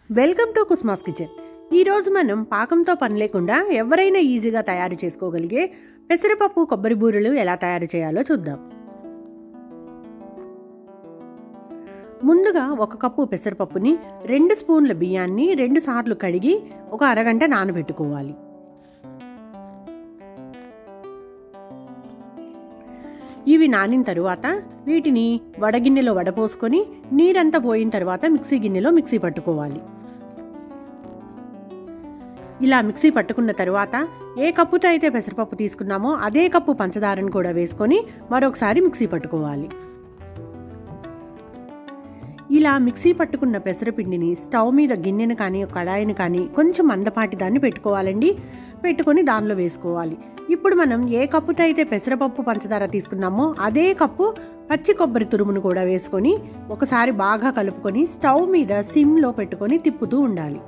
welcome to కుస్మాస్ kitchen ఈరోజు మనం పాకంతో పని లేకుండా ఎవరైనా ఈజీగా తయారు చేసుకోగలిగే పెసరపప్పు కొబ్బరి బూరెలు ఎలా తయారు చేయాలో చూద్దాం ముందుగా ఒక కప్పు పెసరపప్పుని రెండు స్పూన్ల బియ్యాన్ని రెండు సార్లు కడిగి ఒక అరగంట నానబెట్టుకోవాలి ఇవి నానిన తరువాత వీటిని వడగిన్నెలో వడపోసుకొని నీరంతా పోయిన తర్వాత మిక్సీ గిన్నెలో మిక్సీ పట్టుకోవాలి ఇలా మిక్సీ పట్టుకున్న తరువాత ఏ కప్పుతో అయితే పెసరపప్పు తీసుకున్నామో అదే కప్పు పంచదారను కూడా వేసుకొని మరొకసారి మిక్సీ పట్టుకోవాలి ఇలా మిక్సీ పట్టుకున్న పెసరపిండిని స్టవ్ మీద గిన్నెను కానీ కడాయిని కానీ కొంచెం మందపాటి దాన్ని పెట్టుకోవాలండి పెట్టుకొని దానిలో వేసుకోవాలి ఇప్పుడు మనం ఏ కప్పుతో అయితే పెసరపప్పు పంచదార తీసుకున్నామో అదే కప్పు పచ్చి కొబ్బరి తురుమును కూడా వేసుకొని ఒకసారి బాగా కలుపుకొని స్టవ్ మీద సిమ్లో పెట్టుకొని తిప్పుతూ ఉండాలి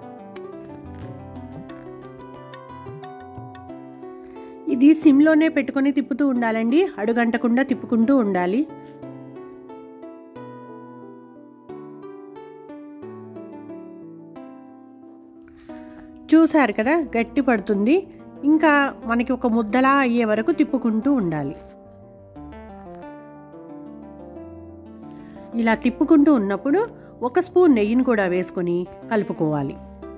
ఇది సిమ్లోనే పెట్టుకొని తిప్పుతూ ఉండాలండి అడుగంటకుండా తిప్పుకుంటూ ఉండాలి చూశారు కదా గట్టి పడుతుంది ఇంకా మనకి ఒక ముద్దలా అయ్యే వరకు తిప్పుకుంటూ ఉండాలి ఇలా తిప్పుకుంటూ ఉన్నప్పుడు ఒక స్పూన్ నెయ్యిని కూడా వేసుకొని కలుపుకోవాలి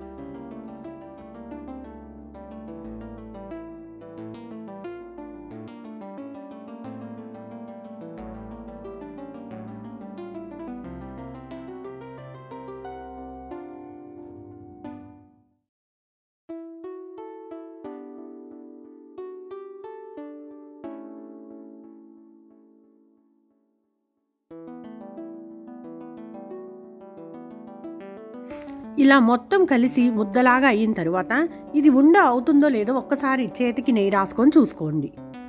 ఇలా మొత్తం కలిసి ముద్దలాగా అయిన తర్వాత ఇది ఉండ అవుతుందో లేదో ఒక్కసారి చేతికి నెయ్యి రాసుకొని చూసుకోండి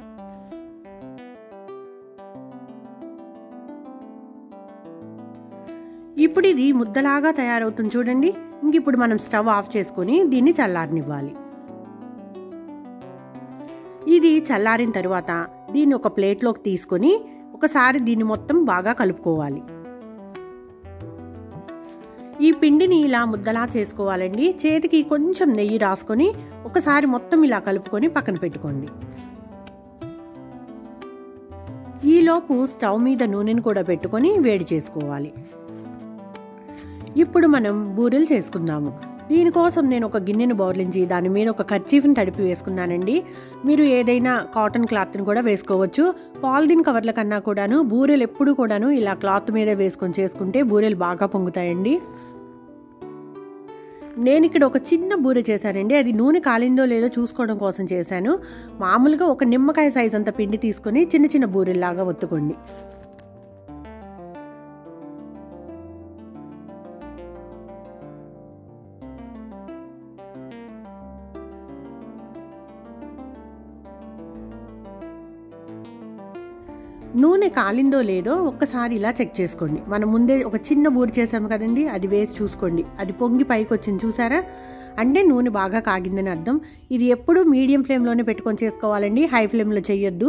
ఇప్పుడు ఇది ముద్దలాగా తయారవుతుంది చూడండి ఇంక ఇప్పుడు మనం స్టవ్ ఆఫ్ చేసుకొని దీన్ని చల్లారనివ్వాలి ఇది చల్లారిన తర్వాత దీన్ని ఒక ప్లేట్లోకి తీసుకొని ఒకసారి దీన్ని మొత్తం బాగా కలుపుకోవాలి ఈ పిండిని ఇలా ముద్దలా చేసుకోవాలండి చేతికి కొంచెం నెయ్యి రాసుకొని ఒకసారి మొత్తం ఇలా కలుపుకొని పక్కన పెట్టుకోండి ఈలోపు స్టవ్ మీద నూనెను కూడా పెట్టుకొని వేడి చేసుకోవాలి ఇప్పుడు మనం బూరెలు చేసుకుందాము దీనికోసం నేను ఒక గిన్నెను బౌర్లించి దాని మీద ఒక కర్చీఫ్ని తడిపి వేసుకున్నానండి మీరు ఏదైనా కాటన్ క్లాత్ని కూడా వేసుకోవచ్చు పాలిథిన్ కవర్ల కన్నా కూడాను బూరెలు ఎప్పుడు కూడాను ఇలా క్లాత్ మీద వేసుకొని చేసుకుంటే బూరెలు బాగా పొంగుతాయండి నేను ఇక్కడ ఒక చిన్న బూరె చేశానండి అది నూనె కాలిందో లేదో చూసుకోవడం కోసం చేశాను మామూలుగా ఒక నిమ్మకాయ సైజ్ అంత పిండి తీసుకొని చిన్న చిన్న బూరెల్లాగా ఒత్తుకోండి నూనె కాలిందో లేదో ఒక్కసారి ఇలా చెక్ చేసుకోండి మనం ముందే ఒక చిన్న బూరి చేసాము కదండి అది వేసి చూసుకోండి అది పొంగి పైకి వచ్చింది చూసారా అంటే నూనె బాగా కాగిందని అర్థం ఇది ఎప్పుడు మీడియం ఫ్లేమ్లోనే పెట్టుకొని చేసుకోవాలండి హై ఫ్లేమ్లో చేయొద్దు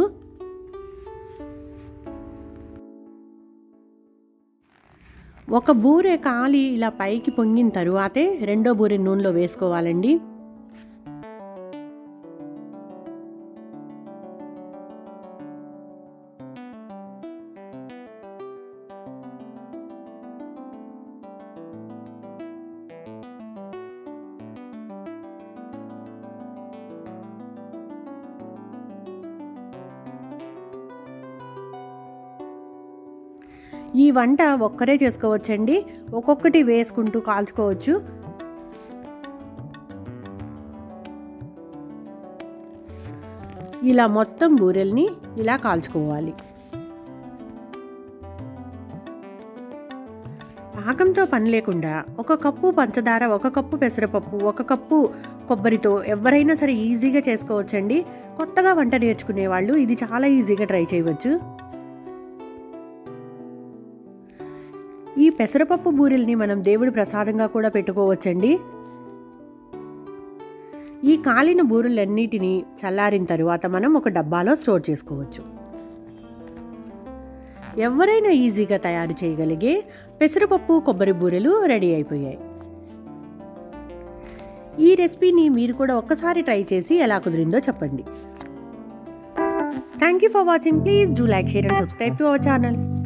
ఒక బూరె కాలి ఇలా పైకి పొంగిన తరువాతే రెండో బూరె నూనెలో వేసుకోవాలండి ఈ వంట ఒక్కరే చేసుకోవచ్చండి ఒక్కొక్కటి వేసుకుంటూ కాల్చుకోవచ్చు ఇలా మొత్తం బూరెల్ని ఇలా కాల్చుకోవాలి పాకంతో పని లేకుండా ఒక కప్పు పంచదార ఒక కప్పు పెసరపప్పు ఒక కప్పు కొబ్బరితో ఎవరైనా సరే ఈజీగా చేసుకోవచ్చండి కొత్తగా వంట నేర్చుకునే వాళ్ళు ఇది చాలా ఈజీగా ట్రై చేయవచ్చు ఈ పెసరపప్పు బూరెల్ని మనం దేవుడి ప్రసాదంగా కూడా పెట్టుకోవచ్చండి ఈ కాలిన బూరెలన్నిటినీ చల్లారిన తరువాత మనం ఒక డబ్బాలో స్టోర్ చేసుకోవచ్చు ఎవరైనా ఈజీగా తయారు చేయగలిగే పెసరపప్పు కొబ్బరి బూరెలు రెడీ అయిపోయాయి ఈ రెసిపీని మీరు కూడా ఒక్కసారి ట్రై చేసి ఎలా కుదిరిందో చెప్పండి thank you for watching please do like share and subscribe to our channel